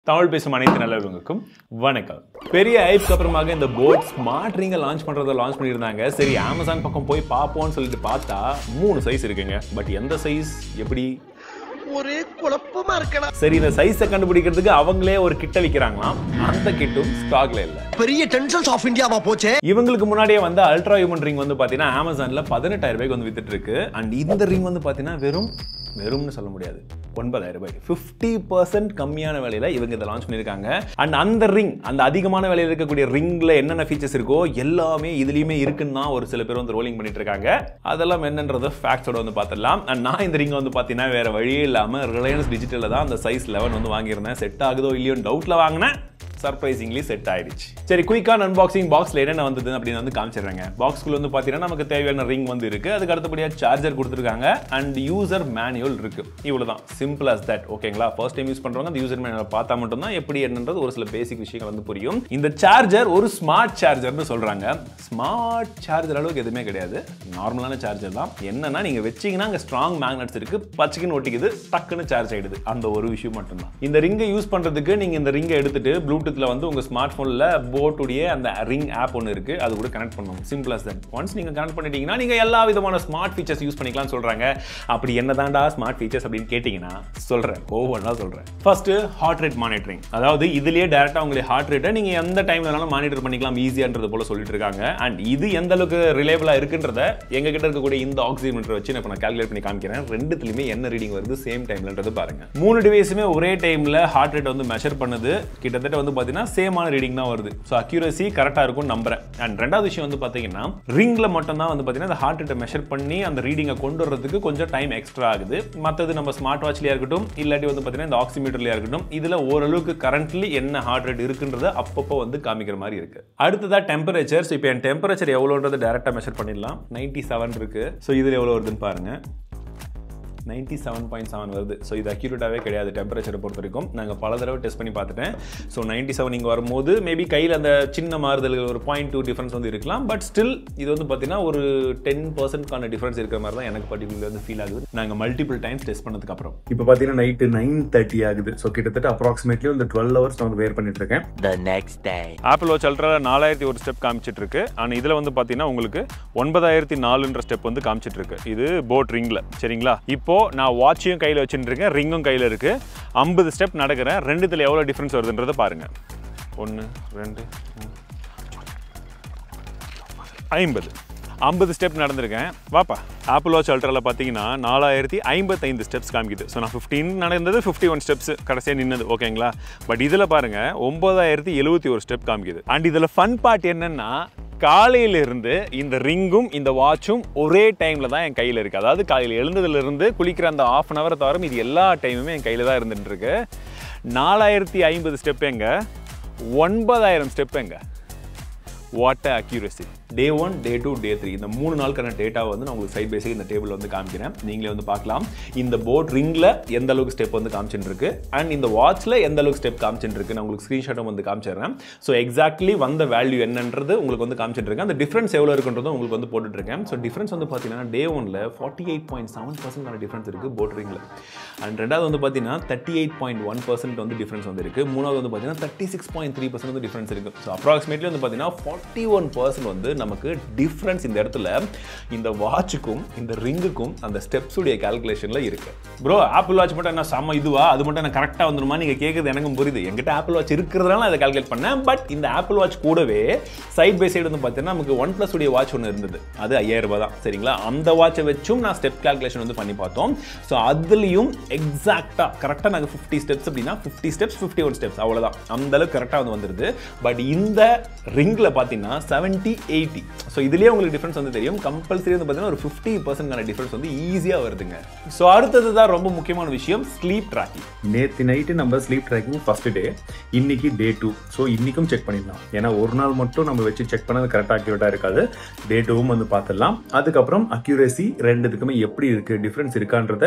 தமிழ் பேசும் அனைத்து நல்லவங்களுக்கும் வணக்கம் பெரிய ஐப்க்கு அப்புறமாக இந்த போட் ஸ்மார்ட் ரிங்கை லான்ச் பண்றதை லான்ச் பண்ணியிருந்தாங்க சரி அமேசான் பக்கம் போய் பார்ப்போம்னு சொல்லிட்டு பார்த்தா மூணு சைஸ் இருக்குங்க பட் எந்த சைஸ் எப்படி ஒரே குழப்பமா இருக்கடா சரி இந்த சைஸை கண்டுபிடிக்கிறதுக்கு அவங்களே ஒரு கிட்ட விற்கிறாங்களாம் அந்த கிட்டும் ஸ்டாக்ல இல்லை பெரிய டென்ஷன்ஸ் ஆஃப் இந்தியாவா போச்சே இவங்களுக்கு முன்னாடியே வந்து அல்ட்ரா ஹியூமன் ரிங் வந்து பார்த்தீங்கன்னா அமேசானில் பதினெட்டாயிரம் ரூபாய்க்கு வந்து வித்துட்டு இருக்கு அண்ட் இந்த ரிங் வந்து பார்த்தீங்கன்னா வெறும் வெறும்னு சொல்ல முடியாது ஒன்பதாயிரம் ரூபாய் ஃபிஃப்டி பர்சன்ட் கம்மியான விலையில இவங்க இதை லான்ச் பண்ணியிருக்காங்க அண்ட் அந்த ரிங் அந்த அதிகமான விலையில் இருக்கக்கூடிய ரிங்ல என்னென்ன ஃபீச்சர்ஸ் இருக்கோ எல்லாமே இதுலயுமே இருக்குன்னு தான் ஒரு சில பேர் வந்து ரோலிங் பண்ணிட்டு இருக்காங்க அதெல்லாம் என்னன்றது ஃபேக்ட்ஸோட வந்து பார்த்துடலாம் அண்ட் நான் இந்த ரிங் வந்து பார்த்தீங்கன்னா வேற வழியே இல்லாமல் ரிலையன்ஸ் டிஜிட்டலில் தான் அந்த சைஸ் லெவன் வந்து வாங்கியிருந்தேன் செட் ஆகுதோ இல்லையோ டவுட்ல வாங்கினேன் சர்ப்ரைசிங்லி செட் ஆயிடுச்சு சரி குயிக்கான அன்பாக்சிங் பாக்ஸ்ல என்னென்ன வந்தது அப்படின்னு வந்து காமிச்சிடுறாங்க பாக்ஸ்குள்ள வந்து பார்த்தீங்கன்னா நமக்கு தேவையான ரிங் வந்து இருக்கு அதுக்கு அடுத்தபடியாக சார்ஜர் கொடுத்துருக்காங்க அண்ட் யூசர் மேனுவல் இருக்கு இவ்வளவுதான் சிம்பிள் as தட் ஓகேங்களா ஃபர்ஸ்ட் டைம் யூஸ் பண்றவங்க அந்த யூசர் மேனுவல் பார்த்தா மட்டும்தான் எப்படி என்னன்றது ஒரு சில பேசிக் விஷயங்கள் வந்து புரியும் இந்த சார்ஜர் ஒரு ஸ்மார்ட் சார்ஜர்னு சொல்றாங்க ஸ்மார்ட் சார்ஜர் அளவுக்கு எதுவுமே கிடையாது நார்மலான சார்ஜர் தான் என்னன்னா நீங்க வச்சீங்கன்னா அங்க ஸ்ட்ராங் மேக்னெட்ஸ் இருக்கு பச்சைக்குன்னு ஒட்டிக்குது டக்குன்னு சார்ஜ் ஆயிடுது அந்த ஒரு விஷயம் மட்டும்தான் இந்த ரிங்கை யூஸ் பண்றதுக்கு நீங்க இந்த ரிங்கை எடுத்துட்டு ப்ளூடூத்ல வந்து உங்க ஸ்மார்ட் போன்ல போட்டுடைய அந்த ரிங் ஆப் ஒன்று இருக்கு அது கூட கனெக்ட் பண்ணணும் சிம்பிள் as தட் ஒன்ஸ் நீங்க கனெக்ட் பண்ணிட்டீங்கன்னா நீங்க எல்லா விதமான ஸ்மார்ட் ஃபீச்சர்ஸ் யூஸ் பண்ணிக்கலாம்னு சொல்றாங்க அப்படி என்னதான்டா ஸ்மார்ட் ஃபீச்சர்ஸ் அப்படின்னு கேட்டிங்கன்னா சொல்றேன் ஒவ்வொன்றா சொல்றேன் ஃபர்ஸ்ட் ஹார்ட் ரேட் மானிட்டரிங் அதாவது இதுலயே டேரக்டா உங்களுடைய ஹார்ட் ரேட்டை நீங்க எந்த டைம்ல வேணாலும் மானிட்டர் பண்ணிக்கலாம் ஈஸியான்றது போல சொல்லிட்டு இருக்காங்க அண்ட் இது எந்த அளவுக்கு ரிலேபிளா இருக்குன்றத எங்க கிட்ட இருக்கக்கூடிய இந்த ஆக்சிமீட்டர் வச்சு நான் இப்ப நான் கால்குலேட் பண்ணி காமிக்கிறேன் ரெண்டுத்துலயுமே என்ன ரீடிங் வருது சேம் டைம்லன்றது பாருங்க மூணு டிவைஸுமே ஒரே டைம்ல ஹார்ட் ரேட் வந்து மெஷர் பண்ணுது கிட்டத்தட்ட வந்து பாத்தீங்கன்னா சேமான ரீடிங் தான் வருது ஸோ அக்யூரசி கரெக்டா இருக்கும்னு நம்புறேன் அண்ட் ரெண்டாவது விஷயம் வந்து பாத்தீங்கன்னா ரிங்ல மட்டும் தான் வந்து பாத்தீங்கன்னா அந்த ஹார்ட் ரேட்டை மெஷர் பண்ணி அந்த ரீடிங்கை கொண்டு வரதுக்கு கொஞ்சம் டைம் எக்ஸ்ட்ரா ஆகுது மற்றது நம்ம ஸ்மார்ட் வாட்ச்லயா இருக்கட்டும் இல்லாட்டி வந்து பாத்தீங்கன்னா இந்த ஆக்சிமீட்டர்லயா இருக்கட்டும் இதுல ஓரளவுக்கு கரண்ட்லி என்ன ஹார்ட் ரேட் இருக்குன்றத அப்பப்போ வந்து காமிக்கிற மாதிரி இருக்கு அடுத்ததா டெம்பரேச்சர் ஸோ இப்போ என் டெம்பரேச்சர் எவ்வளோன்றது டேரக்டா மெஷர் பண்ணிடலாம் நைன்டி செவன் இருக்கு ஸோ இதுல எவ்வளோ வருதுன்னு பாருங்க நைன்டி செவன் பாயிண்ட் செவன் வருது ஸோ இது அக்யூரேட்டாகவே கிடையாது டெம்பரேச்சரை பொறுத்த வரைக்கும் நாங்கள் பல தடவை டெஸ்ட் பண்ணி பார்த்துட்டேன் ஸோ நைன்டி செவன் இங்கே வரும்போது மேபி கையில் அந்த சின்ன மாறுதல்கள் ஒரு பாயிண்ட் டூ டிஃபரன்ஸ் வந்து இருக்கலாம் பட் ஸ்டில் இது வந்து பார்த்தீங்கன்னா ஒரு டென் பர்சன்ட்கான டிஃபரன்ஸ் இருக்கிற மாதிரி தான் எனக்கு பர்டிகுலர் வந்து ஃபீல் ஆகுது நாங்கள் மல்டிபிள் டைம்ஸ் டெஸ்ட் பண்ணதுக்கு அப்புறம் இப்போ பார்த்தீங்கன்னா நைட்டு நைன் தேர்ட்டி ஆகுது ஸோ கிட்டத்தட்ட அப்ராக்சிமேட்லி இந்த டுவெல் ஹவர்ஸ் நான் வந்து வேர் பண்ணிட்டு இருக்கேன் the next day. Apple Watch Ultra நாலாயிரத்தி ஒரு ஸ்டெப் காமிச்சிட்டு இருக்கு ஆனால் இதில் வந்து பார்த்தீங்கன்னா உங்களுக்கு ஒன்பதாயிரத்தி நாலுன்ற ஸ்டெப் வந்து காமிச்சிட்டு இருக்கு இது போட் ரிங்கில் சரிங்களா இப்போ நான் வாட்சையும் கையில் வச்சுட்டு இருக்கேன் ரிங்கும் கையில் இருக்கு ஐம்பது ஸ்டெப் நடக்கிறேன் ரெண்டுத்தில் எவ்வளோ டிஃப்ரென்ஸ் வருதுன்றதை பாருங்க ஒன்று ரெண்டு மூணு, ஐம்பது ஐம்பது ஸ்டெப் நடந்திருக்கேன் வாப்பா ஆப்பிள் வாட்ச் அல்ட்ராவில் பார்த்தீங்கன்னா நாலாயிரத்தி ஐம்பத்தைந்து ஸ்டெப்ஸ் காமிக்குது ஸோ நான் ஃபிஃப்டீன் நடந்தது ஃபிஃப்டி ஒன் ஸ்டெப்ஸ் கடைசியாக நின்னது ஓகேங்களா பட் இதில் பாருங்கள் ஒம்பதாயிரத்தி எழுபத்தி ஒரு ஸ்டெப் காமிக்குது அண்ட் இதில் ஃபன் பார்ட் என்னன்னா காலையில இருந்து இந்த ரிங்கும் இந்த வாட்சும் ஒரே டைமில் தான் என் கையில் இருக்குது அதாவது காலையில் எழுந்ததுலேருந்து குளிக்கிற அந்த ஆஃப் அன் ஹவர் தவிர இது எல்லா டைமுமே என் கையில் தான் இருந்துட்டு இருக்கு நாலாயிரத்தி ஐம்பது ஸ்டெப் எங்க ஒன்பதாயிரம் ஸ்டெப் எங்க what accuracy day one day two day three இந்த மூணு நாளுக்கான டேட்டாவை வந்து நான் உங்களுக்கு சைட் பேஸில் இந்த டேபிள் வந்து காமிக்கிறேன் நீங்களே வந்து பார்க்கலாம் இந்த போர்ட் ரிங்கில் எந்த அளவுக்கு ஸ்டெப் வந்து காமிச்சுட்டு இருக்கு அண்ட் இந்த வாட்ச்சில் எந்த அளவுக்கு ஸ்டெப் காமிச்சுட்டு இருக்கு நான் உங்களுக்கு ஸ்க்ரீன்ஷாட்டும் வந்து காமிச்சிடுறேன் ஸோ எக்ஸாக்ட்லி வந்த வேல்யூ என்னன்றது உங்களுக்கு வந்து காமிச்சிட்டு இருக்கேன் அந்த டிஃப்ரென்ஸ் எவ்வளோ இருக்குன்றதும் உங்களுக்கு வந்து போட்டுட்டு இருக்கேன் ஸோ டிஃப்ரென்ஸ் வந்து பார்த்தீங்கன்னா டே ஒனில் ஃபார்ட்டி எயிட் பாயிண்ட் செவன் பர்சன்டான டிஃப்ரென்ஸ் இருக்குது போட் ரிங்கில் அண்ட் ரெண்டாவது வந்து பார்த்தீங்கன்னா thirty eight point one percent வந்து டிஃப்ரென்ஸ் வந்து இருக்குது மூணாவது வந்து பார்த்தீங்கன்னா thirty six point three percent வந்து டிஃப்ரென்ஸ் இருக்குது ஸோ அப்ராக்சிமேட்லி வந்து பார்த்தீங்கன்னா ஃபார்ட்டி ஒன் பர்சன்ட் வந்து நமக்கு டிஃப்ரென்ஸ் இந்த இடத்துல இந்த வாட்சுக்கும் இந்த ரிங்குக்கும் அந்த ஸ்டெப்ஸுடைய கால்குலேஷனில் இருக்கு ப்ரோ ஆப்பிள் வாட்ச் மட்டும் என்ன செம்ம இதுவா அது மட்டும் எனக்கு கரெக்டாக வந்துருமா நீங்கள் கேட்குறது எனக்கும் புரியுது எங்கிட்ட ஆப்பிள் வாட்ச் இருக்கிறதுனால நான் இதை கால்குலேட் பண்ணேன் பட் இந்த ஆப்பிள் வாட்ச் கூடவே சைட் பை சைடு வந்து பார்த்தீங்கன்னா நமக்கு ஒன் ப்ளஸ் உடைய வாட்ச் ஒன்று இருந்தது அது ஐயாயிரம் ரூபாய் தான் சரிங்களா அந்த வாட்சை வச்சும் நான் ஸ்டெப் கால்குலேஷன் வந்து பண்ணி பார்த்தோம் ஸோ அதுலேயும் எக்ஸாக்டாக கரெக்டாக நாங்கள் ஃபிஃப்டி ஸ்டெப்ஸ் அப்படின்னா fifty steps fifty one steps அவ்வளோதான் அந்த அளவுக்கு கரெக்டாக வந்து வந்துருது பட் இந்த ரிங்கில் பார்த்தீங்கன்னா செவன்ட்டி எயிட்டி ஸோ இதுலேயே உங்களுக்கு டிஃப்ரென்ஸ் வந்து தெரியும் கம்பல்சரி வந்து பார்த்தீங்கன்னா ஒரு ஃபிஃப்டி பர்சன்ட்கான டிஃப்ரென்ஸ் வந்து ஈஸியாக வருதுங்க ஸோ அடுத்தது தான் ரொம்ப முக்கியமான விஷயம் ஸ்லீப் ட்ராக்கிங் நேற்று நைட்டு நம்ம ஸ்லீப் ட்ராக்கிங் ஃபர்ஸ்ட் டே இன்னைக்கு டே டூ ஸோ இன்னைக்கும் செக் பண்ணிடலாம் ஏன்னா ஒரு நாள் மட்டும் நம்ம வச்சு செக் பண்ணது கரெக்டாக அக்யூரேட்டாக இருக்காது டே டூவும் வந்து பார்த்துடலாம் அதுக்கப்புறம் அக்யூரேசி ரெண்டுத்துக்குமே எப்படி இருக்கு டிஃப்ரென்ஸ் இருக்கான்றத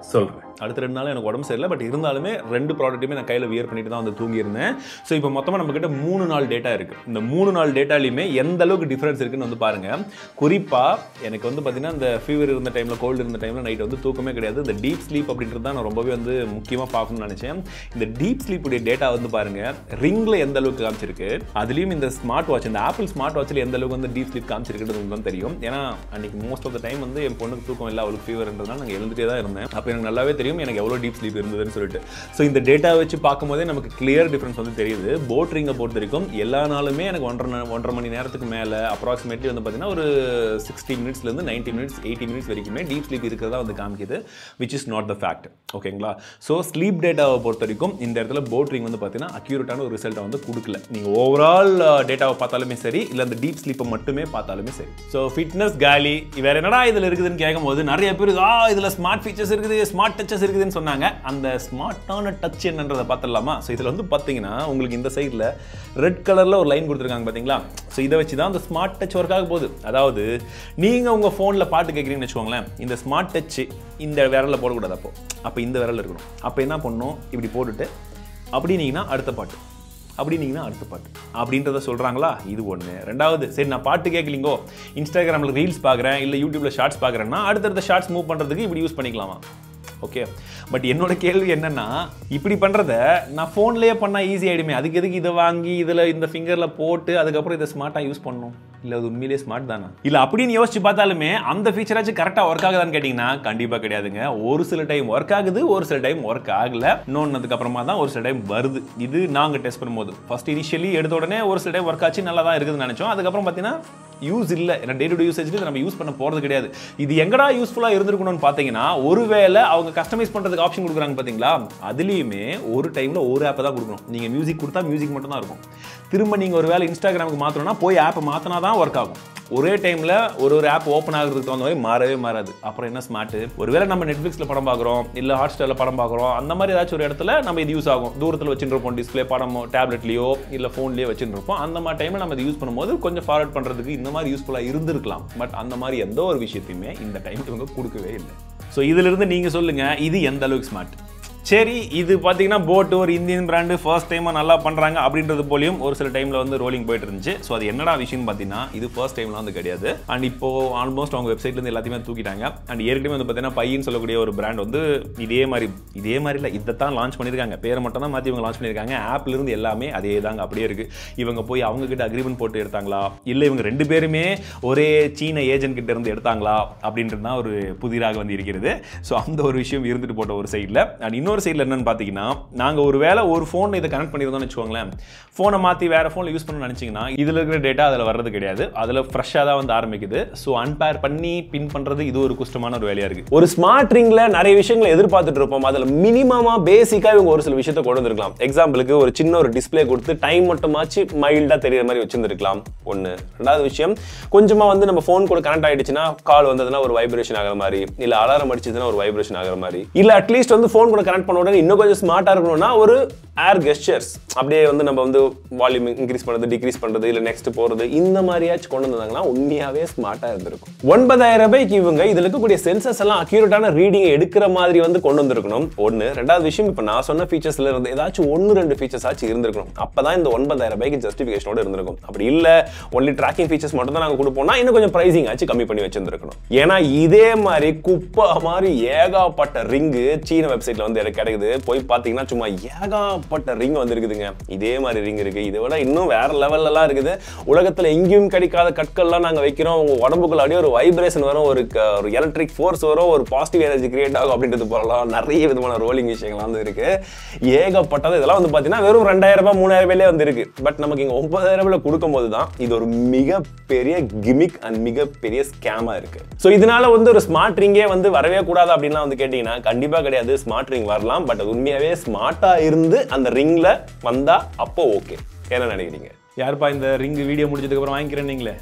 சொல்றேன் அடுத்த ரெண்டு நாள் எனக்கு உடம்பு சரியில்லை பட் இருந்தாலுமே ரெண்டு ப்ராடக்ட்டுமே நான் கையில் வியர் பண்ணிட்டு தான் வந்து தூங்கியிருந்தேன் ஸோ இப்போ மொத்தமாக நம்ம கிட்ட மூணு நாள் டேட்டா இருக்குது இந்த மூணு நாள் டேட்டாலையுமே எந்த அளவுக்கு டிஃப்ரென்ஸ் இருக்குன்னு வந்து பாருங்கள் குறிப்பாக எனக்கு வந்து பார்த்தீங்கன்னா இந்த ஃபீவர் இருந்த டைமில் கோல்டு இருந்த டைமில் நைட் வந்து தூக்கமே கிடையாது இந்த டீப் ஸ்லீப் அப்படின்றது தான் நான் ரொம்பவே வந்து முக்கியமாக பார்க்கணும்னு நினச்சேன் இந்த டீப் ஸ்லீப்புடைய டேட்டா வந்து பாருங்கள் ரிங்கில் எந்த அளவுக்கு காமிச்சிருக்கு அதுலேயும் இந்த ஸ்மார்ட் வாட்ச் இந்த ஆப்பிள் ஸ்மார்ட் வாட்சில் எந்த அளவுக்கு வந்து டீப் ஸ்லீப் காமிச்சிருக்குன்றது உங்களுக்கு தான் தெரியும் ஏன்னா அன்னைக்கு மோஸ்ட் ஆஃப் த டைம் வந்து என் பொண்ணுக்கு தூக்கம் இல்லை அவளுக்கு ஃபீவர்ன்றதுனால நாங்கள் எழுந்துட்டே தான் இருந்தேன் அப்போ எனக்கு நல்லாவே தெரியும் எனக்கு எவ்வளோ டீப் ஸ்லீப் இருந்ததுன்னு சொல்லிட்டு ஸோ இந்த டேட்டா வச்சு பார்க்கும்போதே நமக்கு கிளியர் டிஃப்ரென்ஸ் வந்து தெரியுது போட் ரிங்கை பொறுத்த வரைக்கும் எல்லா நாளுமே எனக்கு ஒன்றரை நா- ஒன்றரை மணி நேரத்துக்கு மேலே அப்ராக்சிமேட்லி வந்து பார்த்தீங்கன்னா ஒரு சிக்ஸ்டி மினிட்ஸ்லேருந்து நைன்டி மினிட்ஸ் எயிட்டி மினிட்ஸ் வரைக்குமே டீப் ஸ்லீப் இருக்கிறதா வந்து காமிக்குது which is not the fact ஓகேங்களா ஸோ ஸ்லீப் டேட்டாவை பொறுத்த வரைக்கும் இந்த இடத்துல போட் ரிங் வந்து பார்த்தீங்கன்னா அக்யூரேட்டான ஒரு ரிசல்ட்டை வந்து கொடுக்கல நீங்கள் ஓவரால் டேட்டாவை பார்த்தாலுமே சரி இல்லை அந்த டீப் ஸ்லீப்பை மட்டுமே பார்த்தாலுமே சரி ஸோ ஃபிட்னஸ் காலி வேற என்னடா இதில் இருக்குதுன்னு கேட்கும்போது நிறைய பேர் ஆ இதில் ஸ்மார்ட் ஃபீச்சர்ஸ் இருக்குது ஸ்மார்ட் டச்சஸ் இருக்குதுன்னு சொன்னாங்க அந்த ஸ்மார்ட்டான டச் என்னன்றதை பார்த்துடலாமா ஸோ இதில் வந்து பார்த்தீங்கன்னா உங்களுக்கு இந்த சைடில் ரெட் கலரில் ஒரு லைன் கொடுத்துருக்காங்க பார்த்தீங்களா ஸோ இதை வச்சு தான் அந்த ஸ்மார்ட் டச் ஒர்க் ஆக போகுது அதாவது நீங்கள் உங்கள் ஃபோனில் பாட்டு கேட்குறீங்கன்னு வச்சுக்கோங்களேன் இந்த ஸ்மார்ட் டச் இந்த விரலில் போடக்கூடாது அப்போ அப்போ இந்த விரல் இருக்கணும் அப்போ என்ன பண்ணணும் இப்படி போட்டுட்டு அப்படின்னீங்கன்னா அடுத்த பாட்டு அப்படின்னீங்கன்னா அடுத்த பாட்டு அப்படின்றத சொல்கிறாங்களா இது ஒன்று ரெண்டாவது சரி நான் பாட்டு கேட்கலிங்கோ இன்ஸ்டாகிராமில் ரீல்ஸ் பார்க்குறேன் இல்லை யூடியூப்பில் ஷார்ட்ஸ் பார்க்குறேன்னா அடுத்தடுத்த ஷார்ட்ஸ் மூவ் பண்ணுறதுக்கு இப்படி யூஸ் பண்ணிக்கலாமா ஓகே பட் என்னோட கேள்வி என்னன்னா இப்படி பண்ணுறத நான் ஃபோன்லேயே பண்ணால் ஈஸி ஆகிடுமே அதுக்கு எதுக்கு இதை வாங்கி இதில் இந்த ஃபிங்கரில் போட்டு அதுக்கப்புறம் இதை ஸ்மார்ட்டாக யூஸ் பண்ணணும் இல்லை அது உண்மையிலேயே ஸ்மார்ட் தானா இல்லை அப்படின்னு யோசிச்சு பார்த்தாலுமே அந்த ஃபீச்சராச்சும் கரெக்டாக ஒர்க் ஆகுதான்னு கேட்டிங்கன்னா கண்டிப்பாக கிடையாதுங்க ஒரு சில டைம் ஒர்க் ஆகுது ஒரு சில டைம் ஒர்க் ஆகல இன்னொன்னதுக்கு அப்புறமா தான் ஒரு சில டைம் வருது இது நாங்கள் டெஸ்ட் பண்ணும்போது ஃபர்ஸ்ட் இனிஷியலி எடுத்த உடனே ஒரு சில டைம் ஒர்க் ஆச்சு நல்லா தான் இருக்குதுன்னு நினச்சோம் அதுக்கப்புறம் பார்த்தீங்கன்னா யூஸ் இல்லை ஏன்னா டே டு டே யூசேஜ்க்கு நம்ம யூஸ் பண்ண போகிறது கிடையாது இது எங்கடா யூஸ்ஃபுல்லாக இருந்திருக்கணும்னு பார்த்தீங்கன்னா ஒருவேளை அவங்க கஸ்டமைஸ் பண்ணுறதுக்கு ஆப்ஷன் கொடுக்குறாங்க பார்த்தீங்களா அதுலேயுமே ஒரு டைமில் ஒரு ஆப்பை தான் கொடுக்கணும் நீங்கள் மியூசிக் கொடுத்தா மியூசிக் மட்டும் தான் இருக்கும் திரும்ப நீங்கள் ஒரு வேளை இன்ஸ்டாகிராமுக்கு மாற்றணும்னா போய் ஆப்பை மாற்றினா தான் ஒர்க் ஆகும் ஒரே டைமில் ஒரு ஒரு ஆப் ஓப்பன் ஆகுறதுக்கு தகுந்த மாதிரி மாறவே மாறாது அப்புறம் என்ன ஸ்மார்ட் ஒருவேளை நம்ம நெட்ஃப்ளிக்ஸில் படம் பார்க்குறோம் இல்லை ஹாட் ஸ்டாரில் படம் பார்க்குறோம் அந்த மாதிரி ஏதாச்சும் ஒரு இடத்துல நம்ம இது யூஸ் ஆகும் தூரத்தில் வச்சுருப்போம் டிஸ்பிளே படம் டேப்லெட்லையோ இல்லை ஃபோன்லேயோ வச்சுருப்போம் அந்த மாதிரி டைமில் நம்ம இது யூஸ் பண்ணும்போது கொஞ்சம் ஃபார்வர்ட் பண்ணுறதுக்கு இந்த மாதிரி யூஸ்ஃபுல்லாக இருந்திருக்கலாம் பட் அந்த மாதிரி எந்த ஒரு விஷயத்தையுமே இந்த டைம் இவங்க கொடுக்கவே இல்லை ஸோ இதிலிருந்து நீங்கள் சொல்லுங்கள் இது எந்த அளவுக்கு ஸ்மார்ட் சரி இது பார்த்தீங்கன்னா போட் ஒரு இந்தியன் பிராண்டு ஃபர்ஸ்ட் டைமாக நல்லா பண்ணுறாங்க அப்படின்றது போலையும் ஒரு சில டைமில் வந்து ரோலிங் போயிட்டு இருந்துச்சு ஸோ அது என்னடா விஷயம்னு பார்த்தீங்கன்னா இது ஃபர்ஸ்ட் டைம்லாம் வந்து கிடையாது அண்ட் இப்போ ஆல்மோஸ்ட் அவங்க வெப்சைட்லேருந்து எல்லாத்தையுமே தூக்கிட்டாங்க அண்ட் ஏற்கனவே வந்து பார்த்தீங்கன்னா பையன் சொல்லக்கூடிய ஒரு பிராண்ட் வந்து இதே மாதிரி இதே மாதிரி இல்லை இதை தான் லான்ச் பண்ணியிருக்காங்க பேரை மட்டும் தான் மாற்றி இவங்க லான்ச் பண்ணியிருக்காங்க ஆப்ல இருந்து எல்லாமே அதே தாங்க அப்படியே இருக்குது இவங்க போய் அவங்க கிட்ட அக்ரிமெண்ட் போட்டு எடுத்தாங்களா இல்லை இவங்க ரெண்டு பேருமே ஒரே சீன ஏஜென்ட் கிட்ட இருந்து எடுத்தாங்களா அப்படின்றது தான் ஒரு புதிராக வந்து இருக்கிறது ஸோ அந்த ஒரு விஷயம் இருந்துட்டு போட்ட ஒரு சைடில் அண்ட் இன்னொரு சைடில் என்னன்னு பார்த்தீங்கன்னா நாங்கள் ஒரு வேளை ஒரு ஃபோன் இதை கனெக்ட் பண்ணியிருந்தோம்னு வச்சுக்கோங்களேன் ஃபோனை மாற்றி வேறு ஃபோனில் யூஸ் பண்ணணும்னு நினச்சிங்கன்னா இதில் இருக்கிற டேட்டா அதில் வர்றது கிடையாது அதில் ஃப்ரெஷ்ஷாக தான் வந்து ஆரம்பிக்குது ஸோ அன்பேர் பண்ணி பின் பண்ணுறது இது ஒரு குஷ்டமான ஒரு வேலையாக இருக்குது ஒரு ஸ்மார்ட் ரிங்ல நிறைய விஷயங்களை எதிர்பார்த்துட்டு இருப்போம் அதுல மினிமமா பேசிக்கா இவங்க ஒரு சில விஷயத்தை கொண்டு வந்திருக்கலாம் எக்ஸாம்பிளுக்கு ஒரு சின்ன ஒரு டிஸ்ப்ளே கொடுத்து டைம் மட்டுமாச்சு மைல்டா தெரியற மாதிரி வச்சிருந்திருக்கலாம் ஒண்ணு ரெண்டாவது விஷயம் கொஞ்சமா வந்து நம்ம ஃபோன் கூட கனெக்ட் ஆயிடுச்சுன்னா கால் வந்ததுன்னா ஒரு வைப்ரேஷன் ஆகிற மாதிரி இல்ல அலாரம் அடிச்சதுன்னா ஒரு வைப்ரேஷன் ஆகிற மாதிரி இல்ல அட்லீஸ்ட் வந்து ஃபோன் கூட கனெக்ட் பண்ண உடனே இன்னும் கொஞ்சம் ஸ்மார்ட்டா இருக்கணும்னா ஒரு ஏர் கெஸ்டர்ஸ் அப்படியே வந்து நம்ம வந்து வால்யூம் இன்க்ரீஸ் பண்றது டிக்ரீஸ் பண்றது இல்ல நெக்ஸ்ட் போறது இந்த மாதிரியாச்சும் கொண்டு வந்தாங்கன்னா உண்மையாவே ஸ்மார்ட்டா இருந்திருக்கும் ஒன்பதாயிரம் ரூபாய்க்கு இவங்க இதுல இருக்கக்கூடிய சென்சஸ் எல்லாம் அக்யூரேட்டான ரீடிங் எடுக்கிற மாதிரி வந்து கொண்டு வந்திருக்கணும் ஒன்னு ரெண்டாவது விஷயம் இப்ப நான் சொன்ன ஃபீச்சர்ஸ்ல இருந்து ஏதாச்சும் ஒன்னு ரெண்டு ஃபீச்சர்ஸ் ஆச்சு இருந்திருக்கணும் அப்பதான் இந்த ஒன்பதாயிரம் ரூபாய்க்கு ஜஸ்டிஃபிகேஷனோட இருந்திருக்கும் அப்படி இல்ல ஒன்லி ட்ராக்கிங் ஃபீச்சர்ஸ் மட்டும் தான் நாங்க கொடுப்போம்னா இன்னும் கொஞ்சம் பிரைசிங் ஆச்சு கம்மி பண்ணி வச்சிருந்திருக்கணும் ஏன்னா இதே மாதிரி குப்பை மாதிரி ஏகாப்பட்ட ரிங்கு சீன வெப்சைட்ல வந்து எனக்கு கிடைக்குது போய் பாத்தீங்கன்னா சும்மா ஏகாப்பட்ட ரிங் வந்துருக்குதுங்க இதே மாதிரி ரிங் இருக்கு இதை விட இன்னும் வேற லெவல்ல எல்லாம் இருக்குது உலகத்துல எங்கேயும் கிடைக்காத கற்கள்லாம் நாங்க வைக்கிறோம் உங்க உடம்புக்குள்ள அப்படியே ஒரு வைப்ரேஷன் வரும் ஒரு க- ஒரு எலக்ட்ரிக் ஃபோர்ஸ் வரும் ஒரு பாசிட்டிவ் எனர்ஜி கிரியேட் ஆகும் அப்படின்றது போகலாம் நிறைய விதமான ரோலிங் விஷயங்கள்லாம் வந்து இருக்கு ஏகப்பட்டது இதெல்லாம் வந்து பாத்தீங்கன்னா வெறும் ரெண்டாயிரம் ரூபாய் மூணாயிரம் ரூபாயிலே வந்து இருக்கு பட் நமக்கு இங்க ஒன்பதாயிரம் ரூபாயில கொடுக்கும்போது தான் இது ஒரு மிகப்பெரிய கிமிக் அண்ட் மிகப்பெரிய ஸ்கேமா இருக்கு ஸோ இதனால வந்து ஒரு ஸ்மார்ட் ரிங்கே வந்து வரவே கூடாது அப்படின்லாம் வந்து கேட்டீங்கன்னா கண்டிப்பா கிடையாது ஸ்மார்ட் ரிங் வரலாம் பட் அது உண்மையாவே ஸ்மார்ட்டா இருந்து அந்த ரிங்ல வந்தா அப்போ ஓகே என்ன நினைக்கிறீங்க யாருப்பா இந்த ரிங் வீடியோ முடிச்சதுக்கு அப்புறம் வாங்கிக்கிறேன் நீங்களே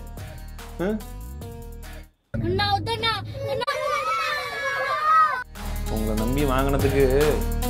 அண்ணா வந்தண்ணா அண்ணா உங்களை நம்பி வாங்கினதுக்கு